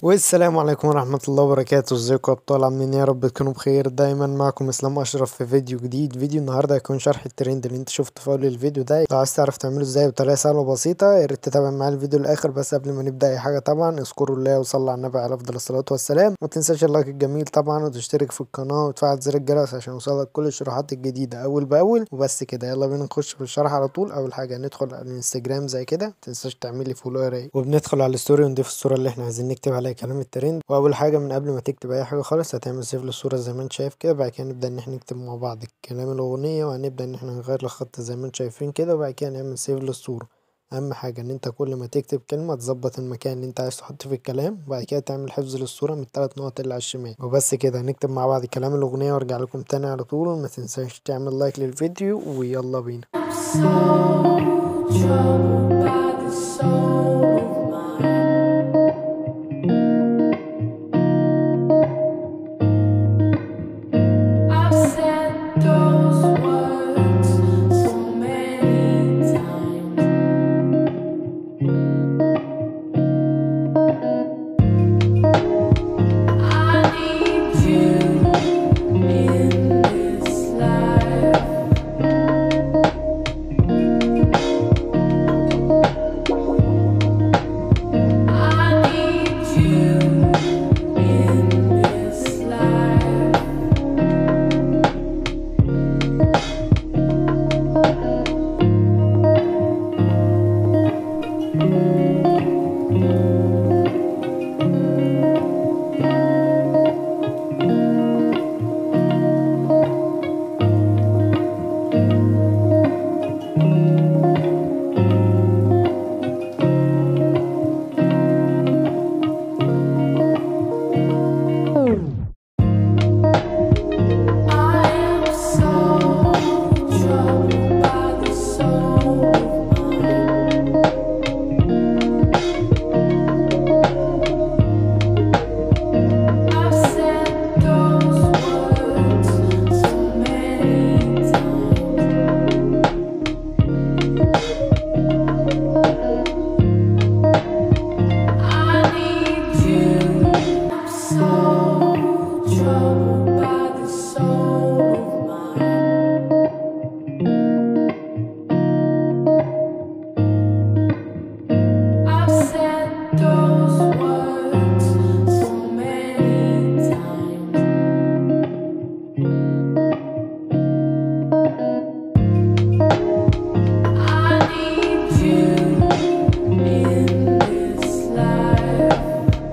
والسلام عليكم ورحمة الله وبركاته ازيكم يا ابطال عاملين ايه يا رب تكونوا بخير دايما معكم اسلام اشرف في فيديو جديد فيديو النهارده هيكون شرح الترند اللي انت شفته في اول الفيديو ده لو عايز تعرف تعمله ازاي بطريقة سهلة وبسيطة يا ريت تتابع معايا الفيديو للاخر بس قبل ما نبدا اي حاجة طبعا اذكروا الله وصلوا على النبي على افضل الصلاة والسلام ما تنساش اللايك الجميل طبعا وتشترك في القناة وتفعل زر الجرس عشان يوصلك كل الشروحات الجديدة اول باول وبس كده يلا بينا نخش في الشرح على طول اول حاجة ندخل على الانستجرام زي كده ما تنساش تعمل لي فولو يا رايق وبندخل على الستوري ونضيف الصورة اللي احنا عايزين نكتب عليها كلام الترند واول حاجه من قبل ما تكتب اي حاجه خالص هتعمل سيف للصوره زي ما انت شايف كده بعد كده نبدا ان احنا نكتب مع بعض كلام الاغنيه وهنبدا ان احنا نغير الخط زي ما انت شايفين كده وبعد كده نعمل سيف للصوره اهم حاجه ان انت كل ما تكتب كلمه تظبط المكان اللي انت عايز تحط فيه الكلام وبعد كده تعمل حفظ للصوره من الثلاث نقط اللي على الشمال وبس كده هنكتب مع بعض كلام الاغنيه وارجع لكم تاني على طول وما تنساش تعمل لايك للفيديو ويلا بينا So troubled by the soul of mine. I've said those words so many times. I need you in this life. I need you in this life. I am so troubled by the soul of mine. I've said those words so many times. I need you. I'm so troubled by the soul of mine. I've said those words so many times. I need you in this life.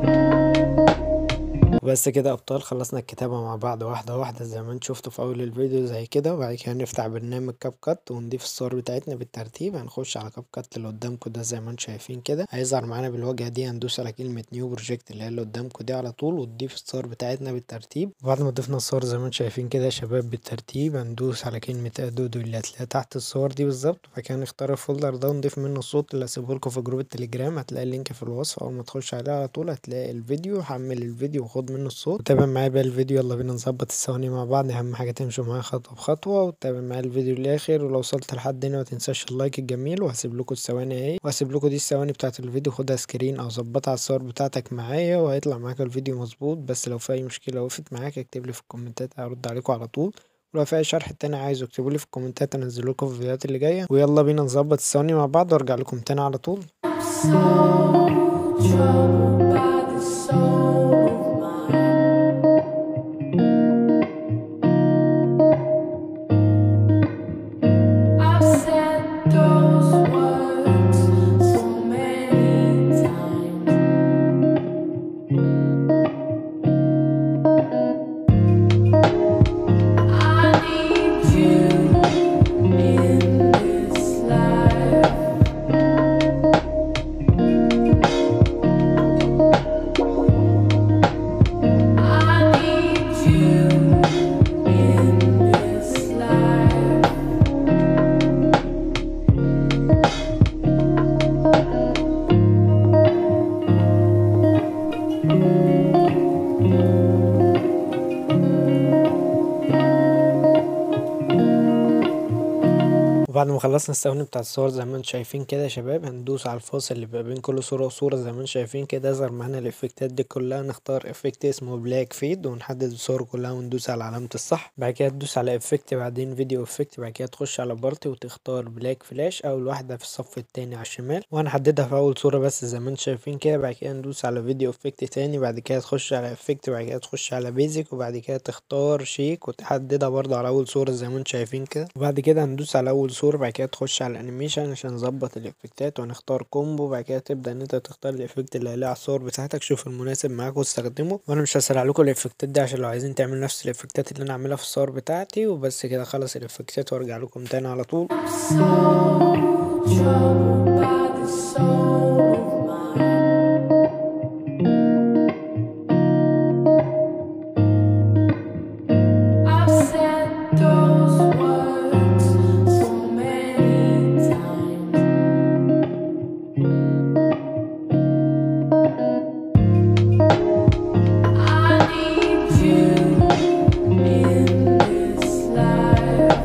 وبس كده يا ابطال خلصنا الكتابة مع بعض واحدة واحدة زي ما انت شفتوا في اول الفيديو زي كده وبعد كده نفتح برنامج كاب كات ونضيف الصور بتاعتنا بالترتيب هنخش على كاب كات اللي قدامكم ده زي ما انتم شايفين كده هيظهر معانا بالواجهة دي هندوس على كلمة نيو بروجكت اللي هي اللي قدامكم دي على طول وتضيف الصور بتاعتنا بالترتيب وبعد ما ضفنا الصور زي ما انتم شايفين كده يا شباب بالترتيب هندوس على كلمة ادودو اللي هتلاقيها تحت الصور دي بالظبط وبعد كده نختار الفولدر ده ونضيف منه الصوت اللي هسيبه لكم في جروب التليجرام هتلاقي اللينك في الوصف اول ما تخش عليه على طول هتلاقي الفيديو حمل الفيديو وخد منه الصوت وتابع معايا بقى الفيديو يلا بينا نظبط الثواني مع بعض اهم حاجه تمشوا معايا خطوه بخطوه وتتابع معايا الفيديو للاخر ولو وصلت لحد هنا ما تنساش اللايك الجميل وهسيب لكم الثواني اهي وهسيب لكم دي الثواني بتاعه الفيديو خدها سكرين او ظبطها على الصور بتاعتك معايا وهيطلع معاك الفيديو مظبوط بس لو في اي مشكله وقفت معاك اكتب لي في الكومنتات هرد عليكم على طول ولو في اي شرح تاني عايزه اكتبوا لي في الكومنتات انزل لكم في الفيديوهات اللي جايه ويلا بينا نظبط الثواني مع بعض وارجع لكم تاني على طول So troubled by the soul of mine. I've said those words so many times. I need you in this life. وبعد ما خلصنا الثواني بتاع الصور زي ما انتم شايفين كده يا شباب هندوس على الفاصل اللي بيبقى بين كل صورة وصورة زي ما انتم شايفين كده يظهر معانا الافكتات دي كلها نختار افكت اسمه بلاك فيد ونحدد الصور كلها وندوس على علامة الصح بعد كده تدوس على افكت بعدين فيديو افكت بعد كده تخش على بارتي وتختار بلاك فلاش اول واحدة في الصف التاني على الشمال وهنحددها في اول صورة بس زي ما انتم شايفين كده بعد كده ندوس على فيديو افكت تاني بعد كده تخش على افكت بعد كده تخش على بيزك وبعد كده تختار شيك وتحددها برضه على اول صورة زي ما انتم شايفين كده وبعد كده هندوس على اول صورة بعد كده تخش على الانيميشن عشان نظبط الافكتات وهنختار كومبو بعد كده تبدا ان انت تختار الافكت اللي هيلاقي على الصور بتاعتك شوف المناسب معاك واستخدمه وانا مش هسرع لكم الافكتات دي عشان لو عايزين تعملوا نفس الافكتات اللي انا عاملها في الصور بتاعتي وبس كده خلص الافكتات وارجع لكم تاني على طول So troubled by the soul of mine. I've said those words so many times. I need you in this life.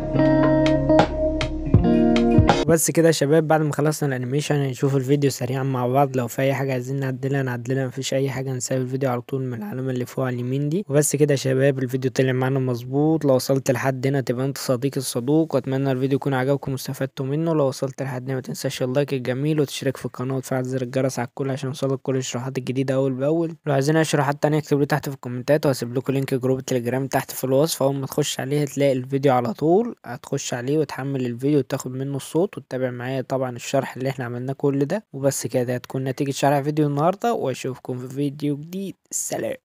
بس كده يا شباب بعد ما خلصنا الانيميشن هنشوف الفيديو سريعا مع بعض لو في اي حاجه عايزين نعدلها نعدلها مفيش اي حاجه نسيب الفيديو على طول من العلامه اللي فوق على اليمين دي وبس كده يا شباب الفيديو طلع معانا مظبوط لو وصلت لحد هنا تبقى انت صديقي الصدوق واتمنى الفيديو يكون عجبكم واستفدتوا منه لو وصلت لحد هنا ما تنساش اللايك الجميل وتشترك في القناه وتفعل زر الجرس على الكل عشان يوصلك كل الشروحات الجديده اول باول لو عايزين اي شروحات تانية اكتبوا لي تحت في الكومنتات وهسيب لكم لينك جروب التليجرام تحت في الوصف اول ما تخش عليه هتلاقي الفيديو على طول هتخش عليه وتحمل الفيديو وتاخد منه الصوت وتتابع معايا طبعا الشرح اللي احنا عملناه كل ده وبس كده هتكون نتيجة شرح فيديو النهاردة واشوفكم في فيديو جديد سلام